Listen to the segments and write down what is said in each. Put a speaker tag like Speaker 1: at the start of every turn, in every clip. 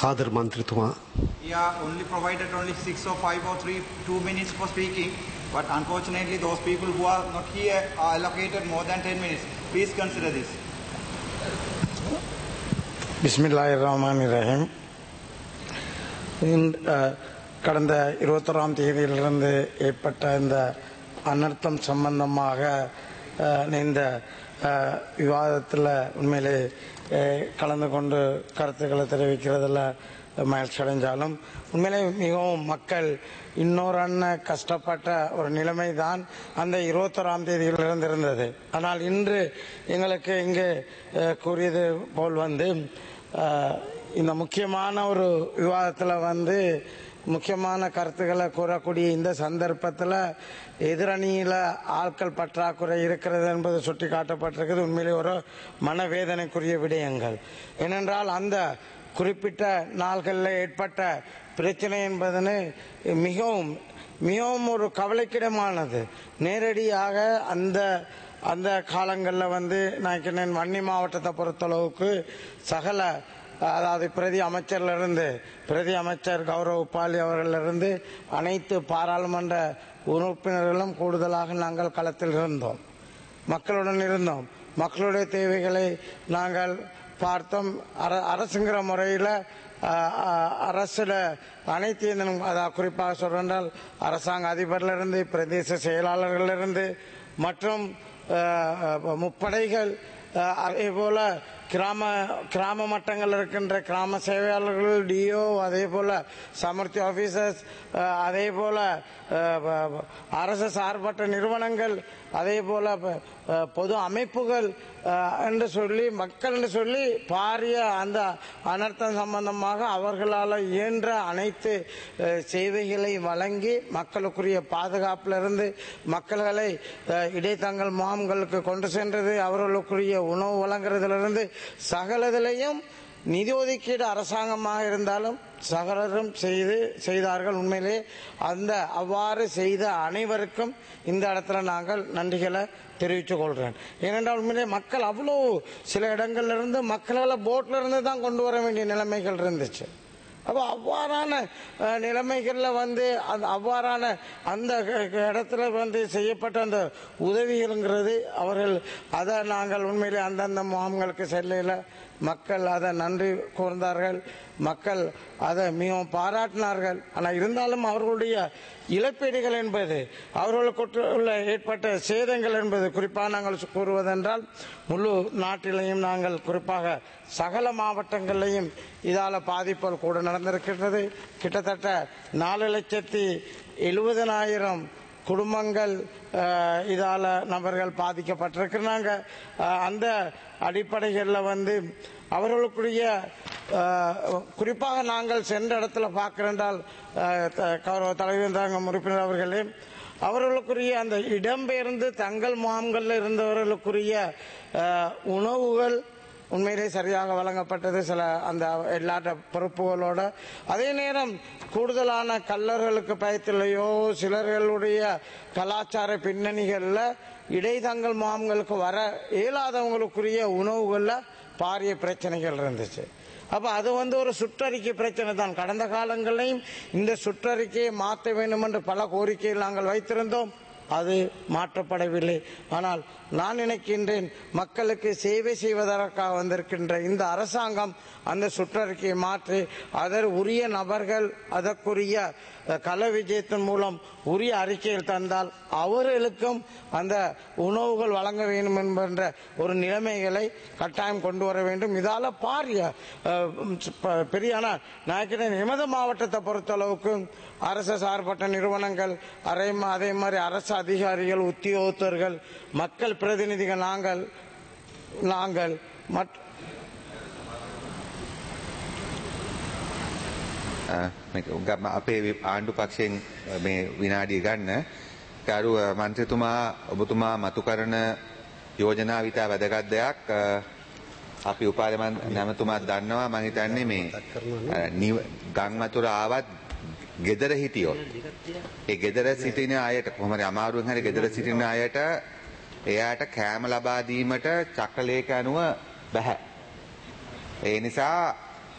Speaker 1: Kader මන්ත්‍රතුමා
Speaker 2: We are only provided only six or five or three, two minutes for speaking, but unfortunately those people who are not here are allocated more than 10 minutes. Please consider this.
Speaker 3: பிஸ்மில்லாஹிர் ரஹ்மான் ரஹீம் இந்த, அஹ், கடந்த இருபத்தொராம் தேதியிலிருந்து ஏற்பட்ட இந்த அனர்த்தம் சம்பந்தமாக அஹ், இந்த அஹ், விவாதத்தில் உண்மையிலே அஹ், கலந்து கொண்டு கருத்துக்களை தெரிவிக்கிறதுல மகிழ்ச்சி அடைஞ்சாலும் உண்மையிலே மிகவும் மக்கள் இன்னொரு அண்ணன் கஷ்டப்பட்ட ஒரு நிலைமை தான் அந்த இருபத்தொராம் தேதியிலிருந்து இருந்தது ஆனால் இன்று எங்களுக்கு இங்கு அஹ், கூறியது போல் வந்து அஹ், இந்த முக்கியமான ஒரு விவாதத்தில் வந்து முக்கியமான கருத்துக்களை கூறக்கூடிய இந்த சந்தர்ப்பத்தில் எதிரணியில் ஆட்கள் பற்றாக்குறை இருக்கிறது என்பது சுட்டி காட்டப்பட்டிருக்கிறது உண்மையிலே ஒரு மனவேதனைக்குரிய விடயங்கள் ஏனென்றால் அந்த குறிப்பிட்ட நாள்களில் ஏற்பட்ட பிரச்சனை என்பதனை மிகவும் மிகவும் ஒரு கவலைக்கிடமானது நேரடியாக அந்த அந்த காலங்களில் வந்து நான் சொன்னேன் வன்னி மாவட்டத்தை பொறுத்தளவுக்கு சகல அதாவது பிரதி அமைச்சரிலிருந்து பிரதி அமைச்சர் கௌரவ் உப்பாலி அவர்களிலிருந்து அனைத்து பாராளுமன்ற உறுப்பினர்களும் கூடுதலாக நாங்கள் களத்தில் இருந்தோம் மக்களுடன் இருந்தோம் மக்களுடைய தேவைகளை நாங்கள் பார்த்தோம் அர- அரசுங்கிற முறையில் அரசில் அனைத்து இந்த- அதாவது குறிப்பாக சொல்றால் அரசாங்க அதிபரிலிருந்து பிரதேச செயலாளர்களிலிருந்து மற்றும் அஹ், அஹ், முப்படைகள் அஹ், அதே போல கிராம கிராம மட்டங்களில் இருக்கின்ற கிராம சேவையாளர்கள் டிஓ அதே போல சமர்த்தி ஆபீசர்ஸ் அதே போல அஹ், ப- ப- அரசு சார்பற்ற நிறுவனங்கள் அதே போல ப- அஹ், பொது அமைப்புகள் அஹ், என்று சொல்லி மக்கள் என்று சொல்லி பாரிய அந்த அனர்த்தம் சம்பந்தமாக அவர்களால் இயன்ற அனைத்து அஹ், சேவைகளை வழங்கி மக்களுக்குரிய பாதுகாப்பிலிருந்து மக்களை அஹ், இடைத்தங்கள் முகாம்களுக்கு கொண்டு சென்றது அவர்களுக்குரிய உணவு வழங்குறதிலிருந்து சகலதிலையும் நிதி ஒதுக்கீடு அரசாங்கமாக இருந்தாலும் சகலரும் செய்து செய்தார்கள் உண்மையிலே அந்த அவ்வாறு செய்த அனைவருக்கும் இந்த இடத்துல நாங்கள் நன்றிகளை தெரிவித்துக் கொள்கிறேன் ஏனென்றால் உண்மையிலே மக்கள் அவ்வளோ சில இடங்கள்ல இருந்து மக்களால் போட்ல இருந்து தான் கொண்டு வர வேண்டிய நிலைமைகள் இருந்துச்சு அப்போ அவ்வாறான அஹ், நிலைமைகள்ல வந்து அந்த அவ்வாறான அந்த க- க- இடத்துல வந்து செய்யப்பட்ட அந்த உதவிகள்ங்கிறது அவர்கள் அதை நாங்கள் உண்மையிலே அந்தந்த முகாம்களுக்கு செல்லையில் மக்கள் அதை நன்றி கூர்ந்தார்கள் மக்கள் அதை மிகவும் பாராட்டினார்கள் ஆனால் இருந்தாலும் அவர்களுடைய இழப்பீடுகள் என்பது அவர்களுக்கு உள்ள ஏற்பட்ட சேதங்கள் என்பது குறிப்பாக நாங்கள் கூறுவதென்றால் முழு நாட்டிலையும் நாங்கள் குறிப்பாக சகல மாவட்டங்களிலையும் இதால பாதிப்புகள் கூட நடந்திருக்கின்றது கிட்டத்தட்ட நாலு லட்சத்தி எழுபதனாயிரம் குடும்பங்கள் அஹ், இதால நபர்கள் பாதிக்கப்பட்டிருக்கிறாங்க அஹ், அந்த அடிப்படைகளில் வந்து அவர்களுக்குரிய அஹ், குறிப்பாக நாங்கள் சென்ற இடத்துல பார்க்கிறென்றால் அஹ், த- கௌரவ தலைவர் தாங்க உறுப்பினர் அவர்களே அவர்களுக்குரிய அந்த இடம்பெயர்ந்து தங்கள் முகாம்களில் இருந்தவர்களுக்குரிய அஹ், உணவுகள் உண்மையிலே சரியாக வழங்கப்பட்டது சில அந்த எல்லாட்ட பொறுப்புகளோட அதே நேரம் கூடுதலான கல்லர்களுக்கு பயத்திலேயோ சிலர்களுடைய கலாச்சார பின்னணிகளில் இடைத்தங்கள் முகாம்களுக்கு வர இயலாதவங்களுக்குரிய உணவுகளில் பாரிய பிரச்சனைகள் இருந்துச்சு அப்ப அது வந்து ஒரு சுற்றறிக்கை பிரச்சனை தான் கடந்த காலங்களிலும் இந்த சுற்றறிக்கையை மாற்ற வேண்டும் என்று பல கோரிக்கைகள் நாங்கள் வைத்திருந்தோம் அது மாற்றப்படவில்லை ஆனால் நான் நினைக்கின்றேன் மக்களுக்கு சேவை செய்வதற்காக வந்திருக்கின்ற இந்த அரசாங்கம் அந்த சுற்றறிக்கையை மாற்றி அதர் உரிய நபர்கள் அதற்குரிய அஹ், கல விஜயத்தின் மூலம் உரிய அறிக்கையில் தந்தால் அவர்களுக்கும் அந்த உணவுகள் வழங்க வேண்டும் என்கின்ற ஒரு நிலைமைகளை கட்டாயம் கொண்டு வர வேண்டும் இதால பாரிய அஹ், ம், ப- பெரிய ஆனால் நான் எமது மாவட்டத்தை பொறுத்தளவுக்கு அரசு சார்பற்ற நிறுவனங்கள் அதே மா- அதே மாதிரி அரசு அதிகாரிகள் உத்தியோகத்தர்கள் மக்கள் பிரதிநிதிகள் நாங்கள் நாங்கள் மற்ற
Speaker 4: අ, මේක උගම අපේ වි- ආණ්ඩු පක්ෂයෙන් අ, මේ විනාඩිය ගන්න කරු අ, මන්ත්‍රතුමා ඔබතුමා මතු කරන යෝජනා විතා වැදගත් දෙයක් අ, අපි උපාලමන් නැමතුමාත් දන්නවා මං හිතන්නේ මේ අ, නිව- ගම් වතුර ආවත් ගෙදර හිටියොත් ඒ ගෙදර සිටින අයට කොහොමද අමාරුවෙන් හරි ගෙදර සිටින අයට එයාට කෑම ලබා දීමට චක්‍රලේඛ අනුව බැහැ ඒ නිසා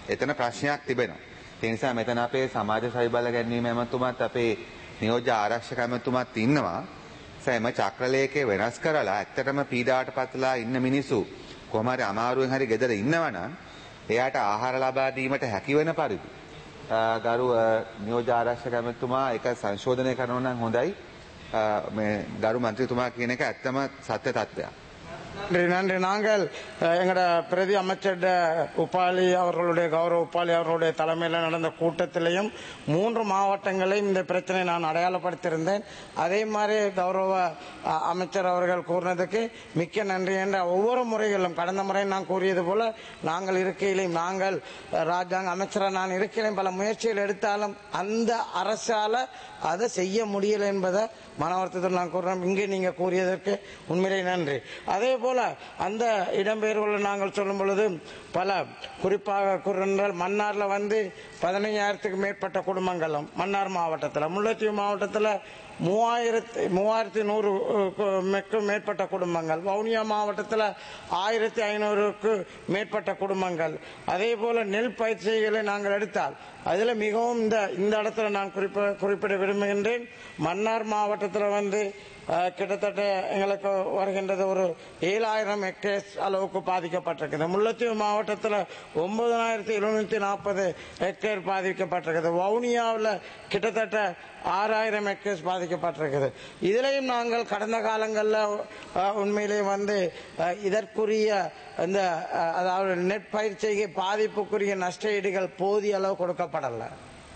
Speaker 4: එතන ප්‍රශ්නයක් තිබෙනවා. ඒ නිසා මෙතන අපේ සමාජ සවිබල ගැනීම ඇමතුමත් අපේ නියෝජ්‍ය ආරක්ෂක ඇමතුමත් ඉන්නවා. සෑම චක්‍රලේඛය වෙනස් කරලා ඇත්තටම පීඩාවට පත්ලා ඉන්න මිනිස්සු කොහොම හරි අමාරුවෙන් හරි ගෙදර ඉන්නවනම් එයාට ආහාර ලබා දීමට හැකිවන පරිදි අ, ගරු අ, නියෝජ්‍ය ආරක්ෂක ඇමතුමා ඒක සංශෝධනය කරනවා නම් හොඳයි. අ, මේ ගරු මන්ත්‍රීතුමා කියන එක ඇත්තම සත්‍ය තත්ත්වයක්.
Speaker 3: நன்றி நன்றி நாங்கள் அஹ், எங்கட பிரதி அமைச்சர் உபாலி அவர்களுடைய கௌரவ உபாலி அவர்களுடைய தலைமையில் நடந்த கூட்டத்திலையும் மூன்று மாவட்டங்களையும் இந்த பிரச்சனையை நான் அடையாளப்படுத்தியிருந்தேன் அதே மாதிரி கௌரவ அஹ், அமைச்சர் அவர்கள் கூறினதுக்கு மிக்க நன்றி என்ற ஒவ்வொரு முறைகளிலும் கடந்த முறை நான் கூறியது போல நாங்கள் இருக்கையிலையும் நாங்கள் அஹ், ராஜாங்க அமைச்சராக நான் இருக்கையிலையும் பல முயற்சிகள் எடுத்தாலும் அந்த அரசால அதை செய்ய முடியல என்பதை மன வருத்தத்தில் நான் கூறுறேன் இங்கே நீங்க கூறியதற்கு உண்மையிலே நன்றி அதே போல அந்த இடம்பெயர்வுகளை நாங்கள் சொல்லும் பொழுது பல குறிப்பாக கூறுகின்றால் மன்னார்ல வந்து பதினைஞ்சாயிரத்துக்கு மேற்பட்ட குடும்பங்களும் மன்னார் மாவட்டத்தில் முல்லைத்தீவு மாவட்டத்தில் மூவாயிரத்தி மூவாயிரத்தி நூறு மெக்கும் மேற்பட்ட குடும்பங்கள் வவுனியா மாவட்டத்தில் ஆயிரத்தி ஐநூறுக்கு மேற்பட்ட குடும்பங்கள் அதே போல நெல் பயிற்சிகளை நாங்கள் எடுத்தால் அதில் மிகவும் இந்த இந்த இடத்துல நான் குறிப்ப குறிப்பிட விரும்புகின்றேன் மன்னார் மாவட்டத்தில் வந்து அஹ், கிட்டத்தட்ட எங்களுக்கு வருகின்றது ஒரு ஏழாயிரம் ஹெக்டேர்ஸ் அளவுக்கு பாதிக்கப்பட்டிருக்குது முல்லைத்தீவு மாவட்டத்தில் ஒன்பதாயிரத்தி எழுநூத்தி நாற்பது ஹெக்டேர் பாதிக்கப்பட்டிருக்குது வவுனியாவில் கிட்டத்தட்ட ஆறாயிரம் ஹெக்டேர்ஸ் பாதிக்கப்பட்டிருக்குது இதிலையும் நாங்கள் கடந்த காலங்களில் அஹ், உண்மையிலே வந்து அஹ், இதற்குரிய இந்த அஹ், அதாவது நெட் பயிற்சிக்கு பாதிப்புக்குரிய நஷ்ட ஈடுகள் போதிய அளவு கொடுக்கப்படலை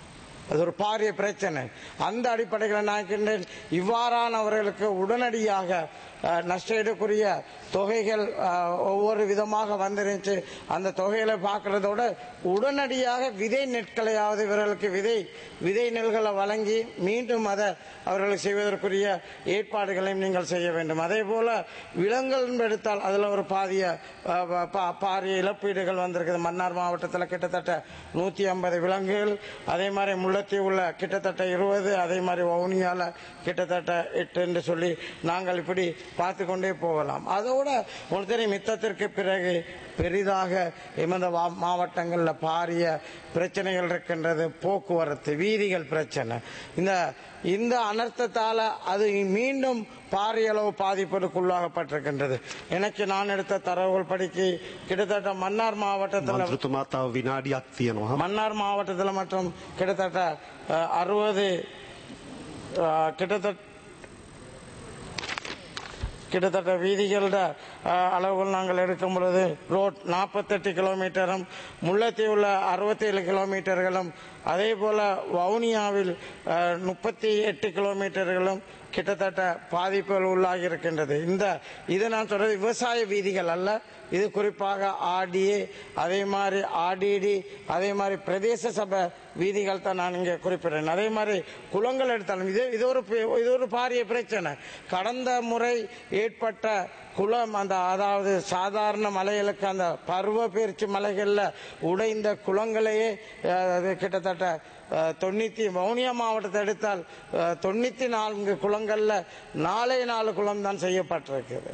Speaker 3: அது ஒரு பாரிய பிரச்சனை அந்த அடிப்படையில் நான் இருக்கின்றேன் இவ்வாறானவர்களுக்கு உடனடியாக அஹ், நஷ்டஈடுக்குரிய தொகைகள் அஹ், ஒவ்வொரு விதமாக வந்துருந்துச்சு அந்த தொகைகளை பார்க்கறதோட உடனடியாக விதை நெற்களையாவது இவர்களுக்கு விதை விதை நெல்களை வழங்கி மீண்டும் அதை அவர்களுக்கு செய்வதற்குரிய ஏற்பாடுகளையும் நீங்கள் செய்ய வேண்டும் அதே போல விலங்குகள் எடுத்தால் அதில் ஒரு பாதிய அஹ், பா- பாரிய இழப்பீடுகள் வந்திருக்குது மன்னார் மாவட்டத்தில் கிட்டத்தட்ட நூற்றி ஐம்பது விலங்குகள் அதே மாதிரி முள்ளத்தீவு உள்ள கிட்டத்தட்ட இருபது அதே மாதிரி வவுனியால கிட்டத்தட்ட எட்டு என்று சொல்லி நாங்கள் இப்படி பார்த்து கொண்டே போகலாம் அதோட உங்களுக்கு தெரியும் யுத்தத்திற்கு பிறகு பெரிதாக எமது வா- மாவட்டங்கள்ல பாரிய பிரச்சனைகள் இருக்கின்றது போக்குவரத்து வீதிகள் பிரச்சனை இந்த இந்த அனர்த்தத்தால அது மீண்டும் பாரிய அளவு பாதிப்புக்குள்ளாகப்பட்டிருக்கின்றது எனக்கு நான் எடுத்த தரவுகள் படிக்கு கிட்டத்தட்ட மன்னார் மாவட்டத்தில்
Speaker 1: මන්ත්‍රතුමා තව විනාඩියක් තියෙනවා.
Speaker 3: மன்னார் மாவட்டத்தில் மற்றும் கிட்டத்தட்ட அஹ், அறுபது அஹ், கிட்டத்தட்ட கிட்டத்தட்ட வீதிகளோட அஹ், அளவுகள் நாங்கள் எடுக்கும் பொழுது ரோட் நாற்பத்தெட்டு கிலோமீட்டரும் முல்லைத்தீவுல அறுபத்தேழு கிலோமீட்டர்களும் அதே போல வவுனியாவில் முப்பத்தி எட்டு கிலோமீட்டர்களும் கிட்டத்தட்ட பாதிப்புகள் உள்ளாகி இருக்கின்றது இந்த இது நான் சொல்றது விவசாய வீதிகள் அல்ல இது குறிப்பாக ஆர்டிஏ அதே மாதிரி ஆர்டிடி அதே மாதிரி பிரதேச சபை வீதிகள் தான் நான் இங்கே குறிப்பிடுறேன் அதே மாதிரி குளங்கள் எடுத்தாலும் இது இது ஒரு பெ- இது ஒரு பாரிய பிரச்சனை கடந்த முறை ஏற்பட்ட குளம் அந்த அதாவது சாதாரண மலைகளுக்கு அந்த பருவ பெயர்ச்சி மலைகளில் உடைந்த குளங்களையே அஹ், அது கிட்டத்தட்ட அஹ், தொண்ணூத்தி வவுனியா மாவட்டத்தை எடுத்தால் அஹ், தொண்ணூத்தி நான்கு குளங்கள்ல நாலே நாலு குளம் தான் செய்யப்பட்டிருக்குது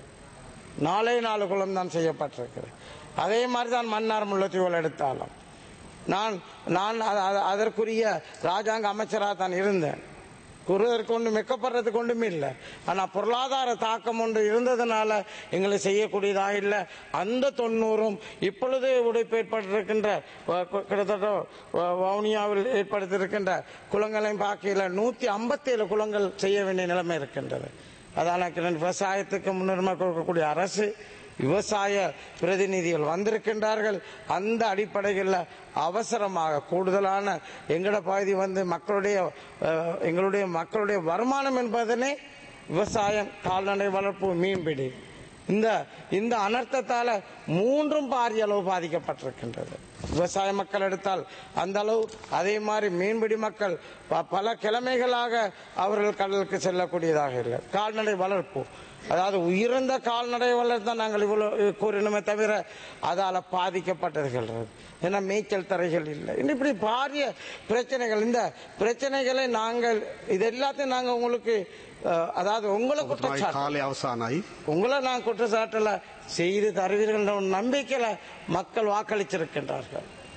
Speaker 3: நாலே நாலு குளம் தான் செய்யப்பட்டிருக்கிறது அதே மாதிரி தான் மன்னார் முல்லத்தீவுகள் எடுத்தாலும் நான் நான் அ- அ- அதற்குரிய ராஜாங்க அமைச்சராக தான் இருந்தேன் கூறுவதற்கு ஒன்றும் வெக்கப்படுறதுக்கு ஒன்றுமே இல்லை ஆனால் பொருளாதார தாக்கம் ஒன்று இருந்ததுனால எங்களை செய்யக்கூடியதாக இல்லை அந்த தொண்ணூறும் இப்பொழுது உடைப்பு ஏற்பட்டிருக்கின்ற அஹ், கு- கிட்டத்தட்ட வ- வவுனியாவில் ஏற்படுத்தியிருக்கின்ற குளங்களையும் பார்க்கையில் நூற்றி ஐம்பத்தேழு குளங்கள் செய்ய வேண்டிய நிலைமை இருக்கின்றது அதான் விவசாயத்துக்கு முன்னுரிமை கொடுக்கக்கூடிய அரசு விவசாய பிரதிநிதிகள் வந்திருக்கின்றார்கள் அந்த அடிப்படையில் அவசரமாக கூடுதலான எங்கட பகுதி வந்து மக்களுடைய அஹ், எங்களுடைய மக்களுடைய வருமானம் என்பதனே விவசாயம் கால்நடை வளர்ப்பு மீன்பிடி இந்த இந்த அனர்த்தத்தால மூன்றும் பாரிய அளவு பாதிக்கப்பட்டிருக்கின்றது விவசாய மக்கள் எடுத்தால் அந்த அளவு அதே மாதிரி மீன்பிடி மக்கள் ப- பல கிழமைகளாக அவர்கள் கடலுக்கு செல்லக்கூடியதாக இல்லை கால்நடை வளர்ப்பு அதாவது உயிர்ந்த கால்நடை வளர்ப்பு தான் நாங்கள் இவ்வளவு கூறினோமே தவிர அதால பாதிக்கப்பட்டதுகள் ஏன்னா மேய்ச்சல் தரைகள் இல்லை இன்னும் இப்படி பாரிய பிரச்சனைகள் இந்த பிரச்சனைகளை நாங்கள் இது எல்லாத்தையும் நாங்கள் உங்களுக்கு அஹ், அதாவது உங்களை
Speaker 1: ඔබතුමායි
Speaker 3: குற்றச்சாட்டு
Speaker 1: කාලය අවසානයි.
Speaker 3: உங்களை நான் குற்றச்சாட்டுல செய்து தருவீர்கள் என்ற ஒரு நம்பிக்கையில மக்கள் வாக்களிச்சிருக்கின்றார்கள்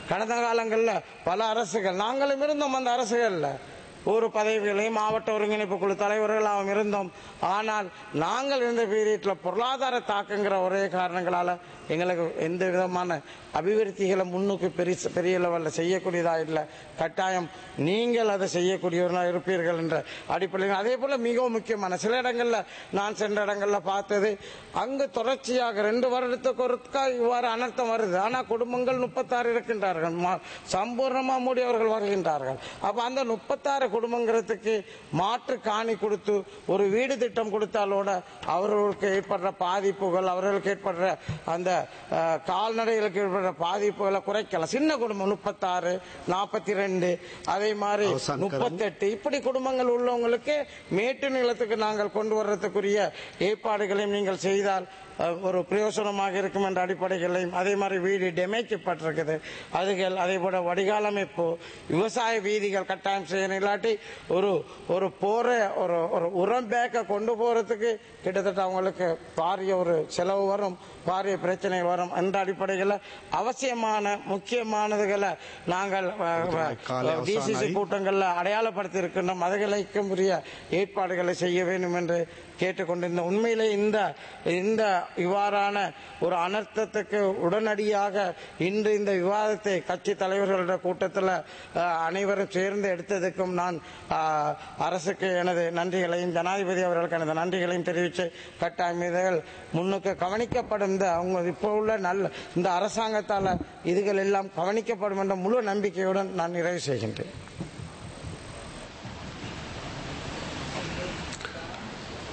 Speaker 3: கடந்த காலங்களில் பல அரசுகள் நாங்களும் இருந்தோம் அந்த அரசுகளில் ஒரு பதவிகளையும் மாவட்ட ஒருங்கிணைப்பு குழு தலைவர்களாகவும் இருந்தோம் ஆனால் நாங்கள் இருந்த பீரியட்ல பொருளாதார தாக்கங்கிற ஒரே காரணங்களால எங்களுக்கு எந்த விதமான அபிவிருத்திகளை முன்னுக்கு பெரிய பெரிய லெவலில் செய்யக்கூடியதா இல்லை கட்டாயம் நீங்கள் அதை செய்யக்கூடியவர்களாக இருப்பீர்கள் என்ற அடிப்படையில் அதே போல மிகவும் முக்கியமான சில இடங்கள்ல நான் சென்ற இடங்கள்ல பார்த்தது அங்கு தொடர்ச்சியாக ரெண்டு வருடத்துக்கு ஒருக்கா இவ்வாறு அனர்த்தம் வருது ஆனா குடும்பங்கள் முப்பத்தாறு இருக்கின்றார்கள் மா- சம்பூர்ணமா மூடியவர்கள் வருகின்றார்கள் அப்ப அந்த முப்பத்தாறு குடும்பங்கிறதுக்கு மாற்று காணி கொடுத்து ஒரு வீடு திட்டம் கொடுத்தாலோட அவர்களுக்கு ஏற்படுற பாதிப்புகள் அவர்களுக்கு ஏற்படுற அந்த அஹ், கால்நடைகளுக்கு ஏற்படுற பாதிப்புகளை குறைக்கலாம் சின்ன குடும்பம் முப்பத்தாறு நாற்பத்தி ரெண்டு அதே மாதிரி
Speaker 1: அவசான்
Speaker 3: முப்பத்தெட்டு இப்படி குடும்பங்கள் உள்ளவங்களுக்கு மேட்டு நிலத்துக்கு நாங்கள் கொண்டு வர்றதுக்குரிய ஏற்பாடுகளையும் நீங்கள் செய்தால் அஹ், ஒரு பிரயோசனமாக இருக்கும் என்ற அடிப்படைகளையும் அதே மாதிரி வீடு டெமேக்கப்பட்டிருக்குது அதுகள் அதே போல வடிகால் அமைப்பு விவசாய வீதிகள் கட்டாயம் செய்யணும் இல்லாட்டி ஒரு ஒரு போற ஒரு ஒரு உரம் பேக்கை கொண்டு போறதுக்கு கிட்டத்தட்ட அவங்களுக்கு பாரிய ஒரு செலவு வரும் பாரிய பிரச்சனை வரும் என்ற அடிப்படையில் அவசியமான முக்கியமானதுகளை நாங்கள்
Speaker 1: காலை அவசானம்
Speaker 3: டிசிசி
Speaker 1: ஆகி.
Speaker 3: கூட்டங்கள்ல அடையாளப்படுத்தி இருக்கின்றோம் அதுகளுக்கும் உரிய ஏற்பாடுகளை செய்ய வேண்டும் என்று கேட்டுக்கொண்டிருந்த உண்மையிலே இந்த இந்த இவ்வாறான ஒரு அனர்த்தத்துக்கு உடனடியாக இன்று இந்த விவாதத்தை கட்சி தலைவர்களுடைய கூட்டத்தில் அஹ், அனைவரும் சேர்ந்து எடுத்ததுக்கும் நான் அஹ், அரசுக்கு எனது நன்றிகளையும் ஜனாதிபதி அவர்களுக்கு எனது நன்றிகளையும் தெரிவித்து கட்டாயம் இதுகள் முன்னுக்கு கவனிக்கப்படும் இந்த அவங்க இப்போ உள்ள நல்ல இந்த அரசாங்கத்தால் இதுகள் எல்லாம் கவனிக்கப்படும் என்ற முழு நம்பிக்கையுடன் நான் நிறைவு செய்கின்றேன்